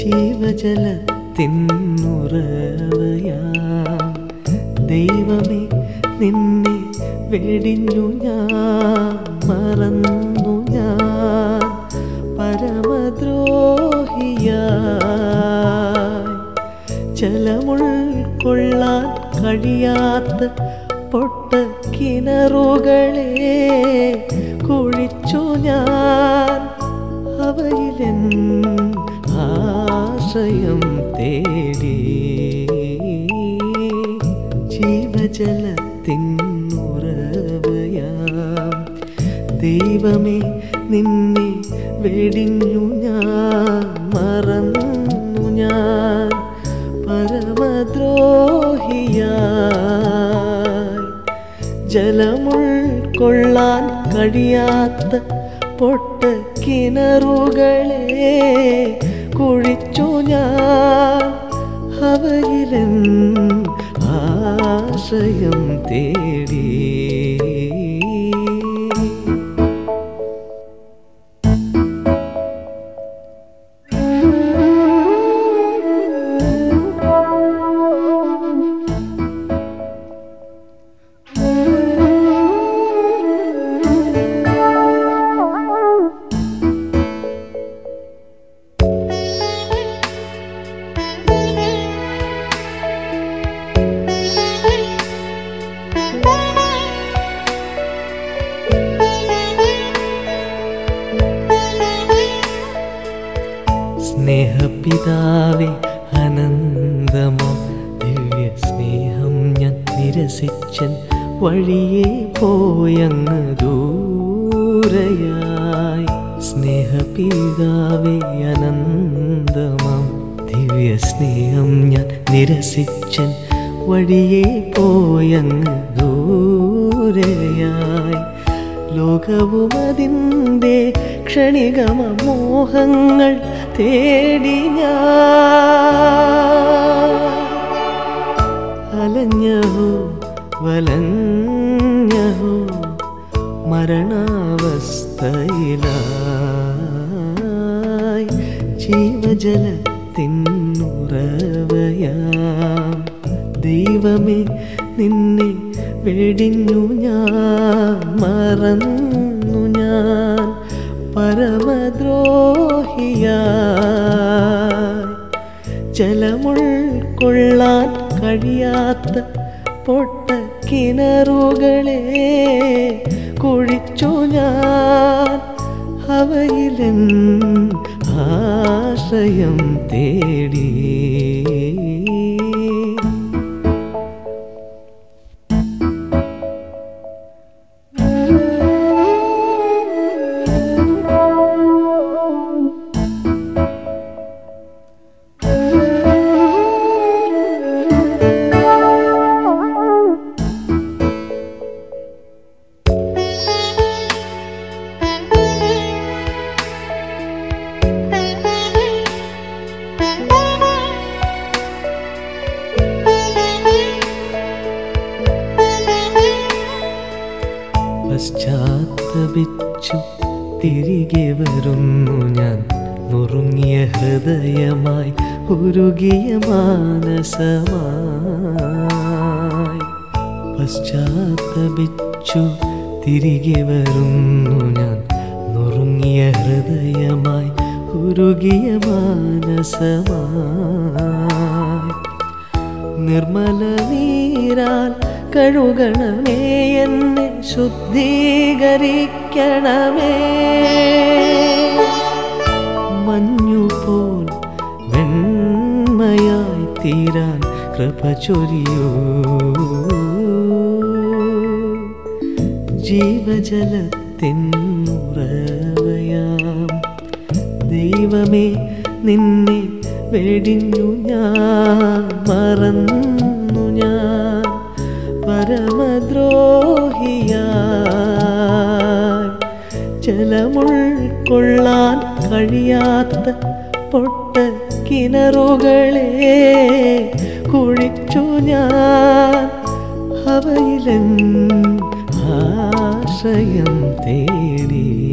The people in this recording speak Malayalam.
ജീവജലത്തിന്നുറവയാ ദൈവമേ നിന്നെ വെടിഞ്ഞു ഞാൻ മറന്നു ഞാൻ പരമദ്രോഹിയായി ജലമുൾക്കൊള്ളാൻ കഴിയാത്ത പൊട്ട കിണറുകളെ കുഴിച്ചു ഞാൻ അവയിലെൻ ആശ്രയം തേടി ജീവജലത്തിനുറവയാം ദൈവമേ നിന്നെ വെടിഞ്ഞു ഞാൻ മറന്നു ഞാൻ പരമദ്രോഹിയായി ജലമുൾക്കൊള്ളാൻ കഴിയാത്ത പൊട്ട കിണറുകളെ കുഴിച്ചു ഞാൻ അവയിലൻ ആശ്രയം തേടി സ്നേഹപിതാവേ അനന്തമോ ദിവ്യ സ്നേഹം ഞാൻ നിരസിച്ചൻ വഴിയെ പോയങ്ങ് ദൂരയായി സ്നേഹപിതാവേ അനന്തമാം ദിവ്യ സ്നേഹം ഞാൻ നിരസിച്ചൻ വഴിയെ പോയങ്ങ് ദൂരയായി ലോകവും അതിൻ്റെ ക്ഷണികമ മോഹങ്ങൾ തേടി ഞാൻ അലഞ്ഞഹോ വലഞ്ഞഹോ മരണാവസ്ഥയിലായി ജീവജലത്തിനുറവയാം ദൈവമേ നിന്നെ വെടിഞ്ഞു ഞാൻ മറന്നു ഞാൻ പരമദ്രോഹിയായി ജലമുൾക്കൊള്ളാൻ കഴിയാത്ത പൊട്ട കിണറുകളെ കുഴിച്ചു ഞാൻ അവയിലൻ ആശ്രയം തേടി പശ്ചാത്തപിച്ചു തിരികെ വരുന്നു ഞാൻ നുറുങ്ങിയ ഹൃദയമായി ഉരുകിയ മാനസമായി പശ്ചാത്തപിച്ചു തിരികെ വരുന്നു ഞാൻ നുറുങ്ങിയ ഹൃദയമായി ഉരുകിയ മാനസമായി നിർമ്മല നീരാൽ കഴുകണമേ എന്നെ ശുദ്ധീകരിക്കണമേ മഞ്ഞുപോൽ വെണ്മയായി തീരാൻ കൃപ ചൊരിയൂ ജീവജലത്തിനുറവയാം ദൈവമേ നിന്നെ വെടിഞ്ഞു ഞാൻ മറന്നു ഞാൻ പരമദ്രോഹിയായി ജലമുൾക്കൊള്ളാൻ കഴിയാത്ത പൊട്ട കിണറുകളെ കുഴിച്ചു ഞാൻ അവയിലൻ ആശ്രയം തേടി